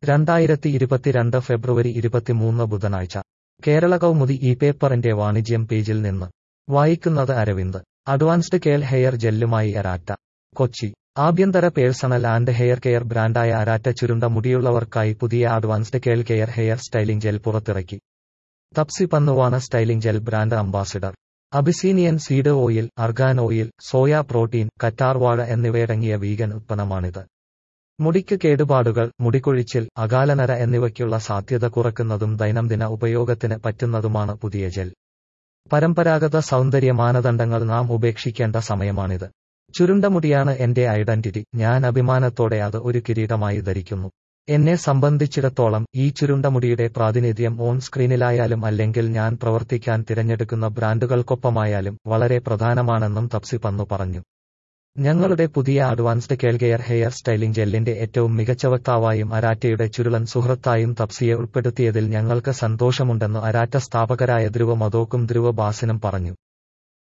രണ്ടായിരത്തി ഇരുപത്തിരണ്ട് ഫെബ്രുവരി ഇരുപത്തിമൂന്ന് ബുധനാഴ്ച കേരള കൗമുദി ഈ പേപ്പറിന്റെ വാണിജ്യം പേജിൽ നിന്ന് വായിക്കുന്നത് അരവിന്ദ് അഡ്വാൻസ്ഡ് കേൾ ഹെയർ ജെല്ലുമായി അരാറ്റ കൊച്ചി ആഭ്യന്തര പേഴ്സണൽ ആൻഡ് ഹെയർ കെയർ ബ്രാൻഡായ അരാറ്റ ചുരുണ്ട മുടിയുള്ളവർക്കായി പുതിയ advanced curl care hair styling gel പുറത്തിറക്കി തപ്സി പന്നുവാണ് styling gel brand ambassador Abyssinian seed oil argan oil soya protein കറ്റാർവാഴ എന്നിവയടങ്ങിയ വീഗൻ ഉത്പന്നമാണിത് മുടിക്ക് കേടുപാടുകൾ മുടികൊഴിച്ചിൽ അകാലനര എന്നിവയ്ക്കുള്ള സാധ്യത കുറയ്ക്കുന്നതും ദൈനംദിന ഉപയോഗത്തിന് പറ്റുന്നതുമാണ് പുതിയ ജെൽ പരമ്പരാഗത സൗന്ദര്യ മാനദണ്ഡങ്ങൾ നാം ഉപേക്ഷിക്കേണ്ട സമയമാണിത് ചുരുണ്ട മുടിയാണ് എന്റെ ഐഡന്റിറ്റി ഞാൻ അഭിമാനത്തോടെ അത് ഒരു കിരീടമായി ധരിക്കുന്നു എന്നെ സംബന്ധിച്ചിടത്തോളം ഈ ചുരുണ്ട മുടിയുടെ പ്രാതിനിധ്യം ഓൺ സ്ക്രീനിലായാലും അല്ലെങ്കിൽ ഞാൻ പ്രവർത്തിക്കാൻ തിരഞ്ഞെടുക്കുന്ന ബ്രാൻഡുകൾക്കൊപ്പമായാലും വളരെ പ്രധാനമാണെന്നും തപ്സി പന്നു പറഞ്ഞു ഞങ്ങളുടെ പുതിയ അഡ്വാൻസ്ഡ് കേൾകെയർ ഹെയർ സ്റ്റൈലിംഗ് ജെല്ലിന്റെ ഏറ്റവും മികച്ച വക്താവായും അരാറ്റയുടെ ചുരുളൻ സുഹൃത്തായും തപ്സിയെ ഉൾപ്പെടുത്തിയതിൽ ഞങ്ങൾക്ക് സന്തോഷമുണ്ടെന്ന് അരാറ്റ സ്ഥാപകരായ ധ്രുവ മതോക്കും ധ്രുവ ബാസിനും പറഞ്ഞു